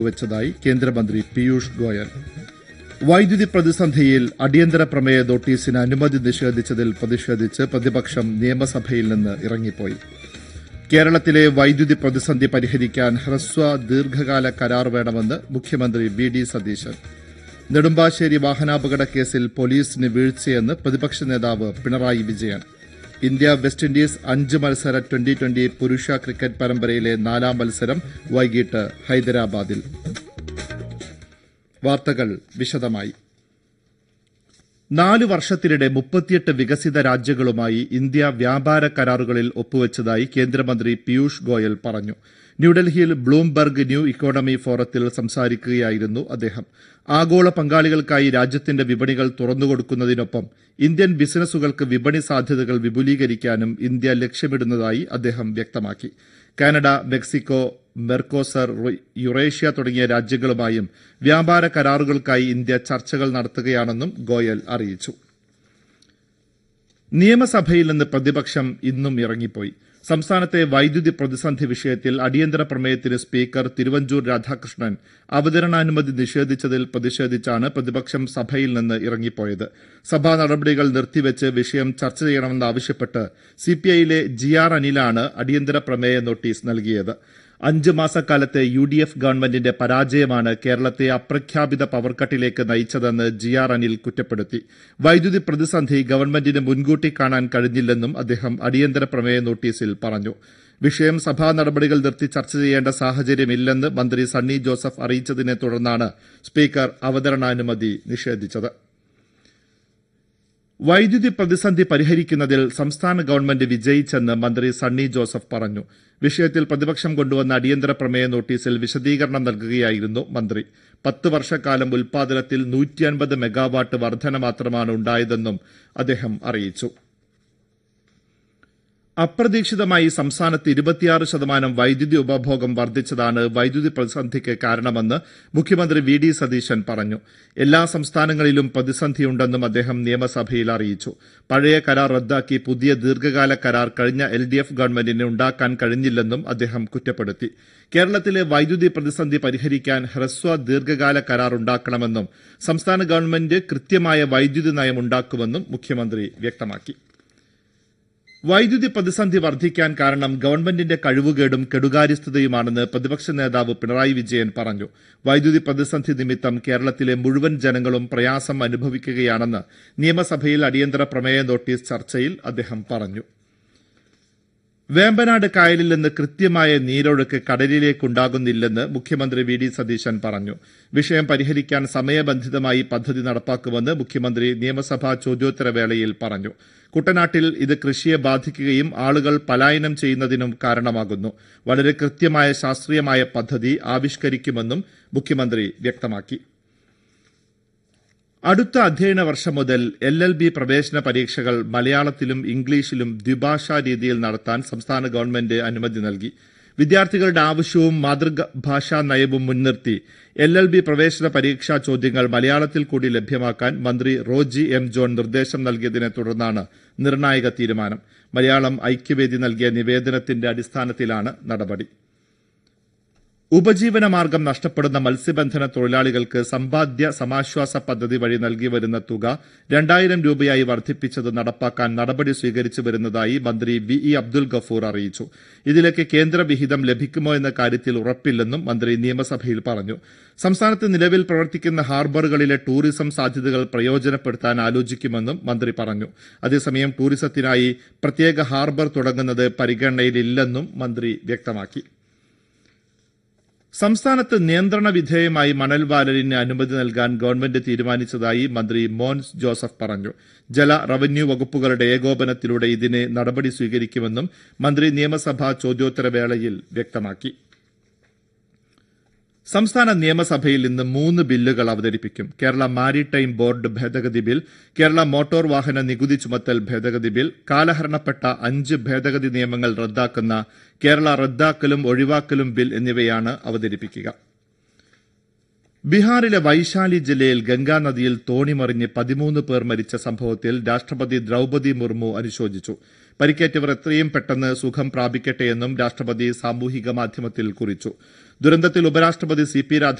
വെച്ചതായി കേന്ദ്രമന്ത്രി പീയൂഷ് ഗോയൽ വൈദ്യുതി പ്രതിസന്ധിയിൽ അടിയന്തര പ്രമേയ നോട്ടീസിന് അനുമതി നിഷേധിച്ചതിൽ പ്രതിഷേധിച്ച് പ്രതിപക്ഷം നിയമസഭയിൽ നിന്ന് ഇറങ്ങിപ്പോയി കേരളത്തിലെ വൈദ്യുതി പ്രതിസന്ധി പരിഹരിക്കാൻ ഹ്രസ്വ ദീർഘകാല കരാർ വേണമെന്ന് മുഖ്യമന്ത്രി വി ഡി സതീശൻ നെടുമ്പാശ്ശേരി വാഹനാപകട കേസിൽ പോലീസിന് വീഴ്ചയെന്ന് പ്രതിപക്ഷ നേതാവ് Pinarayi Vijayan India West Indies അഞ്ച് മത്സര ട്വന്റി ട്വന്റി പുരുഷ ക്രിക്കറ്റ് പരമ്പരയിലെ നാലാം മത്സരം വൈകിട്ട് ഹൈദരാബാദിൽ വാർത്തകൾ വിശദമായി നാല് വർഷത്തിനിടെ മുപ്പത്തിയെട്ട് വികസിത രാജ്യങ്ങളുമായി ഇന്ത്യ വ്യാപാര കരാറുകളിൽ ഒപ്പുവച്ചതായി കേന്ദ്രമന്ത്രി പീയൂഷ് ഗോയൽ പറഞ്ഞു ന്യൂഡൽഹിയിൽ ബ്ലൂംബർഗ് ന്യൂ ഇക്കോണമി ഫോറത്തിൽ സംസാരിക്കുകയായിരുന്നു അദ്ദേഹം ആഗോള പങ്കാളികൾക്കായി രാജ്യത്തിന്റെ വിപണികൾ തുറന്നുകൊടുക്കുന്നതിനൊപ്പം ഇന്ത്യൻ ബിസിനസ്സുകൾക്ക് വിപണി സാധ്യതകൾ വിപുലീകരിക്കാനും ഇന്ത്യ ലക്ഷ്യമിടുന്നതായി അദ്ദേഹം വ്യക്തമാക്കി കാനഡ മെക്സിക്കോ മെർക്കോസർ യുറേഷ്യ തുടങ്ങിയ രാജ്യങ്ങളുമായും വ്യാപാര കരാറുകൾക്കായി ഇന്ത്യ ചർച്ചകൾ നടത്തുകയാണെന്നും ഗോയൽ അറിയിച്ചു നിയമസഭയിൽ നിന്ന് പ്രതിപക്ഷം ഇന്നും ഇറങ്ങിപ്പോയി സംസ്ഥാനത്തെ വൈദ്യുതി പ്രതിസന്ധി വിഷയത്തിൽ അടിയന്തര പ്രമേയത്തിന് സ്പീക്കർ തിരുവഞ്ചൂർ രാധാകൃഷ്ണൻ അവതരണാനുമതി നിഷേധിച്ചതിൽ പ്രതിഷേധിച്ചാണ് പ്രതിപക്ഷം സഭയിൽ നിന്ന് ഇറങ്ങിപ്പോയത് സഭാ നടപടികൾ നിർത്തിവെച്ച് വിഷയം ചർച്ച ചെയ്യണമെന്നാവശ്യപ്പെട്ട് സിപിഐയിലെ ജി ആർ അനിലാണ് അടിയന്തര പ്രമേയ നോട്ടീസ് നൽകിയത് അഞ്ച് മാസക്കാലത്തെ യു ഡി എഫ് ഗവൺമെന്റിന്റെ പരാജയമാണ് കേരളത്തെ അപ്രഖ്യാപിത പവർക്കട്ടിലേക്ക് നയിച്ചതെന്ന് ജി ആർ അനിൽ കുറ്റപ്പെടുത്തി വൈദ്യുതി പ്രതിസന്ധി ഗവൺമെന്റിന് മുൻകൂട്ടി കാണാൻ കഴിഞ്ഞില്ലെന്നും അദ്ദേഹം അടിയന്തര പ്രമേയ നോട്ടീസിൽ പറഞ്ഞു വിഷയം സഭാ നടപടികൾ നിർത്തി ചർച്ച ചെയ്യേണ്ട സാഹചര്യമില്ലെന്ന് മന്ത്രി സണ്ണി ജോസഫ് അറിയിച്ചതിനെ തുടർന്നാണ് സ്പീക്കർ അവതരണാനുമതി നിഷേധിച്ചത് വൈദ്യുതി പ്രതിസന്ധി പരിഹരിക്കുന്നതിൽ സംസ്ഥാന ഗവൺമെന്റ് വിജയിച്ചെന്ന് മന്ത്രി സണ്ണി ജോസഫ് പറഞ്ഞു വിഷയത്തിൽ പ്രതിപക്ഷം കൊണ്ടുവന്ന അടിയന്തര പ്രമേയ നോട്ടീസിൽ വിശദീകരണം നൽകുകയായിരുന്നു മന്ത്രി പത്ത് വർഷക്കാലം ഉൽപാദനത്തിൽ നൂറ്റിയൻപത് മെഗാവാട്ട് വർധന മാത്രമാണ് ഉണ്ടായതെന്നും അദ്ദേഹം അറിയിച്ചു അപ്രതീക്ഷിതമായി സംസ്ഥാനത്ത് ഇരുപത്തിയാറ് ശതമാനം വൈദ്യുതി ഉപഭോഗം വർദ്ധിച്ചതാണ് വൈദ്യുതി പ്രതിസന്ധിക്ക് കാരണമെന്ന് മുഖ്യമന്ത്രി വി ഡി സതീശൻ പറഞ്ഞു എല്ലാ സംസ്ഥാനങ്ങളിലും പ്രതിസന്ധിയുണ്ടെന്നും അദ്ദേഹം നിയമസഭയിൽ അറിയിച്ചു പഴയ കരാർ റദ്ദാക്കി പുതിയ ദീർഘകാല കരാർ കഴിഞ്ഞ എൽ ഡി എഫ് ഗവൺമെന്റിന് ഉണ്ടാക്കാൻ കഴിഞ്ഞില്ലെന്നും അദ്ദേഹം കുറ്റപ്പെടുത്തി കേരളത്തിലെ വൈദ്യുതി പ്രതിസന്ധി പരിഹരിക്കാൻ ഹ്രസ്വ ദീർഘകാല കരാർ ഉണ്ടാക്കണമെന്നും സംസ്ഥാന ഗവൺമെന്റ് കൃത്യമായ വൈദ്യുതി നയം ഉണ്ടാക്കുമെന്നും മുഖ്യമന്ത്രി വ്യക്തമാക്കി വൈദ്യുതി പ്രതിസന്ധി വർദ്ധിക്കാൻ കാരണം ഗവൺമെന്റിന്റെ കഴിവുകേടും കെടുകാര്യസ്ഥതയുമാണെന്ന് പ്രതിപക്ഷ നേതാവ് പിണറായി വിജയൻ പറഞ്ഞു വൈദ്യുതി പ്രതിസന്ധി നിമിത്തം കേരളത്തിലെ മുഴുവൻ ജനങ്ങളും പ്രയാസം അനുഭവിക്കുകയാണെന്ന് നിയമസഭയിൽ അടിയന്തര പ്രമേയ നോട്ടീസ് ചർച്ചയിൽ അദ്ദേഹം പറഞ്ഞു വേമ്പനാട് കായലിൽ നിന്ന് കൃത്യമായ നീരൊഴുക്ക് കടലിലേക്കുണ്ടാകുന്നില്ലെന്ന് മുഖ്യമന്ത്രി വി ഡി സതീശൻ പറഞ്ഞു വിഷയം പരിഹരിക്കാൻ സമയബന്ധിതമായി പദ്ധതി നടപ്പാക്കുമെന്ന് മുഖ്യമന്ത്രി നിയമസഭാ ചോദ്യോത്തരവേളയിൽ പറഞ്ഞു കുട്ടനാട്ടിൽ ഇത് കൃഷിയെ ബാധിക്കുകയും ആളുകൾ പലായനം ചെയ്യുന്നതിനും കാരണമാകുന്നു വളരെ കൃത്യമായ ശാസ്ത്രീയമായ പദ്ധതി ആവിഷ്കരിക്കുമെന്നും മുഖ്യമന്ത്രി വ്യക്തമാക്കി അടുത്ത അധ്യയന വർഷം മുതൽ എൽ എൽ ബി പ്രവേശന പരീക്ഷകൾ മലയാളത്തിലും ഇംഗ്ലീഷിലും ദ്വിഭാഷാ രീതിയിൽ നടത്താൻ സംസ്ഥാന ഗവൺമെന്റ് അനുമതി നൽകി വിദ്യാർത്ഥികളുടെ ആവശ്യവും മാതൃഭാഷാ നയവും മുൻനിർത്തി എൽ എൽ ബി പ്രവേശന പരീക്ഷാ ചോദ്യങ്ങൾ മലയാളത്തിൽ കൂടി ലഭ്യമാക്കാൻ മന്ത്രി റോജി എം ജോൺ നിർദ്ദേശം നൽകിയതിനെ തുടർന്നാണ് നിർണായക തീരുമാനം മലയാളം ഐക്യവേദി നൽകിയ നിവേദനത്തിന്റെ അടിസ്ഥാനത്തിലാണ് നടപടി ഉപജീവന മാർഗം നഷ്ടപ്പെടുന്ന മത്സ്യബന്ധന തൊഴിലാളികൾക്ക് സമ്പാദ്യ സമാശ്വാസ പദ്ധതി വഴി നൽകി വരുന്ന തുക രണ്ടായിരം രൂപയായി വർദ്ധിപ്പിച്ചത് നടപ്പാക്കാൻ നടപടി സ്വീകരിച്ചു വരുന്നതായി മന്ത്രി വി ഇ അബ്ദുൽ ഗഫൂർ അറിയിച്ചു ഇതിലേക്ക് കേന്ദ്ര വിഹിതം ലഭിക്കുമോ എന്ന കാര്യത്തിൽ ഉറപ്പില്ലെന്നും മന്ത്രി നിയമസഭയിൽ പറഞ്ഞു സംസ്ഥാനത്ത് നിലവിൽ പ്രവർത്തിക്കുന്ന ഹാർബറുകളിലെ ടൂറിസം സാധ്യതകൾ പ്രയോജനപ്പെടുത്താൻ ആലോചിക്കുമെന്നും മന്ത്രി പറഞ്ഞു അതേസമയം ടൂറിസത്തിനായി പ്രത്യേക ഹാർബർ തുടങ്ങുന്നത് പരിഗണനയിലില്ലെന്നും മന്ത്രി വ്യക്തമാക്കി സംസ്ഥാനത്ത് നിയന്ത്രണ വിധേയമായി മണൽ വാലലിന് അനുമതി നൽകാൻ ഗവൺമെന്റ് തീരുമാനിച്ചതായി മന്ത്രി മോൻസ് ജോസഫ് പറഞ്ഞു ജല റവന്യൂ വകുപ്പുകളുടെ ഏകോപനത്തിലൂടെ ഇതിന് നടപടി സ്വീകരിക്കുമെന്നും മന്ത്രി നിയമസഭാ ചോദ്യോത്തരവേളയിൽ വ്യക്തമാക്കി സംസ്ഥാന നിയമസഭയിൽ ഇന്ന് മൂന്ന് ബില്ലുകൾ അവതരിപ്പിക്കും കേരള മാരിടൈം ബോർഡ് ഭേദഗതി ബിൽ കേരള മോട്ടോർ വാഹന നികുതി ചുമത്തൽ ഭേദഗതി ബിൽ കാലഹരണപ്പെട്ട അഞ്ച് ഭേദഗതി നിയമങ്ങൾ റദ്ദാക്കുന്ന കേരള റദ്ദാക്കലും ഒഴിവാക്കലും ബിൽ എന്നിവയാണ് അവതരിപ്പിക്കുക ബീഹാറിലെ വൈശാലി ജില്ലയിൽ ഗംഗാനദിയിൽ തോണിമറിഞ്ഞ് പതിമൂന്ന് പേർ മരിച്ച സംഭവത്തിൽ രാഷ്ട്രപതി ദ്രൌപതി മുർമു അനുശോചിച്ചു പരിക്കേറ്റവർ എത്രയും പെട്ടെന്ന് സുഖം പ്രാപിക്കട്ടെയെന്നും രാഷ്ട്രപതി സാമൂഹിക മാധ്യമത്തിൽ കുറിച്ചു ദുരന്തത്തിൽ ഉപരാഷ്ട്രപതി സി പി